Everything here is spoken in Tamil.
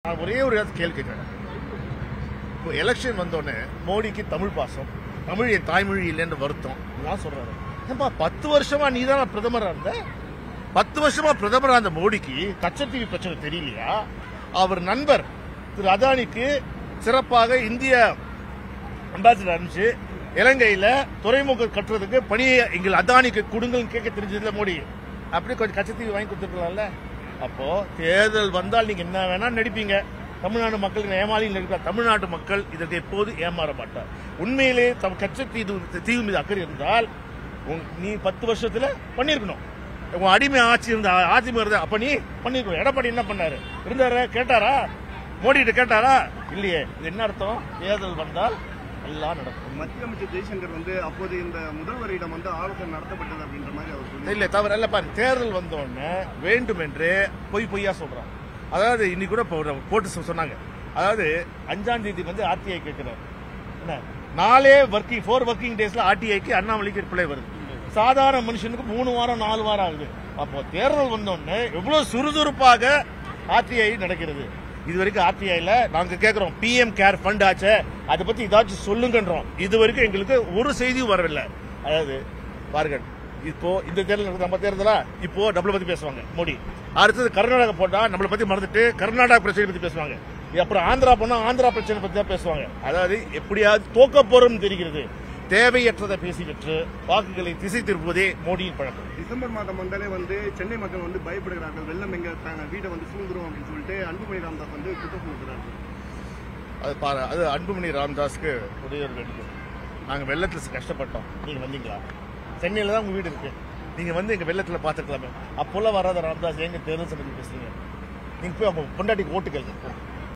நான் ஒரே ஒரு கேள்வி கேட்கிறேன் இப்போ எலெக்ஷன் வந்தோடனே மோடிக்கு தமிழ் பாசம் தமிழ் என் தாய்மொழி இல்லைன்னு வருத்தம் நான் சொல்றாரு ஏன்பா பத்து வருஷமா நீ தான் பிரதமரா இருந்த பத்து வருஷமா பிரதமரா இருந்த மோடிக்கு கச்சத்தீவு பிரச்சனை தெரியலையா அவர் நண்பர் திரு அதானிக்கு சிறப்பாக இந்திய அம்பாசிடர் அனுப்பிச்சு இலங்கையில துறைமுகம் கட்டுறதுக்கு பணியை எங்கள் அதானிக்கு கொடுங்கன்னு கேட்க தெரிஞ்சதுல மோடி அப்படி கொஞ்சம் கச்சத்தீவு வாங்கி கொடுத்துருக்கலாம்ல அப்போ தேர்தல் வந்தால் நீங்க என்ன வேணா நடிப்பீங்க தமிழ்நாடு மக்களுக்கு ஏமாளி நடிப்பார் தமிழ்நாட்டு மக்கள் இதற்கு எப்போது ஏமாற மாட்டார் உண்மையிலே தம் கச்சத்தீவு தீவு மீது அக்கறை இருந்தால் உன்- நீ பத்து வருஷத்துல பண்ணிருக்கணும் உன் அடிமை ஆட்சி இருந்த ஆட்சி இருந்த அப்ப நீ பண்ணிருக்கணும் எடப்பாடி என்ன பண்ணாரு இருந்தாரு கேட்டாரா மோடி கிட்ட கேட்டாரா இல்லையே இது என்ன அர்த்தம் தேர்தல் வந்தால் எல்லாம் நடக்கும் மத்திய அமைச்சர் ஜெய்சங்கர் வந்து அப்போது இந்த முதல்வரிடம் வந்து ஆலோசனை நடத்தப்பட்டது அப்படின்ற மாதிரி அவர் சொல்லி இல்ல தவறு இல்ல பாரு தேர்தல் வந்த உடனே வேண்டுமென்றே பொய் பொய்யா சொல்றான் அதாவது இன்னைக்கு கூட இப்போ ஒரு போட்டு சொ- சொன்னாங்க அதாவது அஞ்சாம் தேதி வந்து ஆர்டிஐ கேட்கிறார் என்ன நாலே ஒர்க்கிங் ஃபோர் ஒர்க்கிங் டேஸ்ல ஆர்டிஐக்கு அண்ணாமலைக்கு ரிப்ளை வருது சாதாரண மனுஷனுக்கு மூணு வாரம் நாலு வாரம் ஆகுது அப்போ தேர்தல் வந்த உடனே எவ்வளவு சுறுசுறுப்பாக ஆர்டிஐ நடக்கிறது இது வரைக்கும் ஆர்டிஐல நாங்க கேக்குறோம் பிஎம் கேர் ஃபண்ட் ஆச்சே அதை பத்தி ஏதாச்சும் சொல்லுங்கன்றோம் இது வரைக்கும் எங்களுக்கு ஒரு செய்தியும் வரவில்லை அதாவது பாருங்கள் இப்போ இந்த தேர்தல் நடக்குது நம்ம தேர்தலா இப்போ நம்மளை பத்தி பேசுவாங்க மோடி அடுத்தது கர்நாடகா போட்டா நம்மளை பத்தி மறந்துட்டு கர்நாடகா பிரச்சனை பத்தி பேசுவாங்க அப்புறம் ஆந்திரா போனா ஆந்திரா பிரச்சனை பத்தி தான் பேசுவாங்க அதாவது எப்படியாவது தோக்க போறோம்னு தெரிகிறது தேவையற்றதை பேசிவிட்டு வாக்குகளை திசை திருப்புவதே மோடியின் பழக்கம் டிசம்பர் மாதம் வந்தாலே வந்து சென்னை மக்கள் வந்து பயப்படுகிறார்கள் வெள்ளம் எங்க தாங்க வீட்டை வந்து சூழ்ந்துரும் அப்படின்னு சொல்லிட்டு அன்புமணி ராமதாஸ் வந்து குற்றம் சொல்லுகிறார் அது பாரு அது அன்புமணி ராமதாஸ்க்கு ஒரே ஒரு வேண்டுகோள் நாங்க வெள்ளத்துல கஷ்டப்பட்டோம் நீங்க வந்தீங்களா சென்னையில தான் உங்க வீடு இருக்கு நீங்க வந்து எங்க வெள்ளத்துல பாத்துக்கலாமே அப்போல்லாம் வராத ராமதாஸ் எங்க தேர்தல் சமிதி பேசுறீங்க நீங்க போய் அவங்க பொண்டாட்டிக்கு ஓட்டு கேளுங்க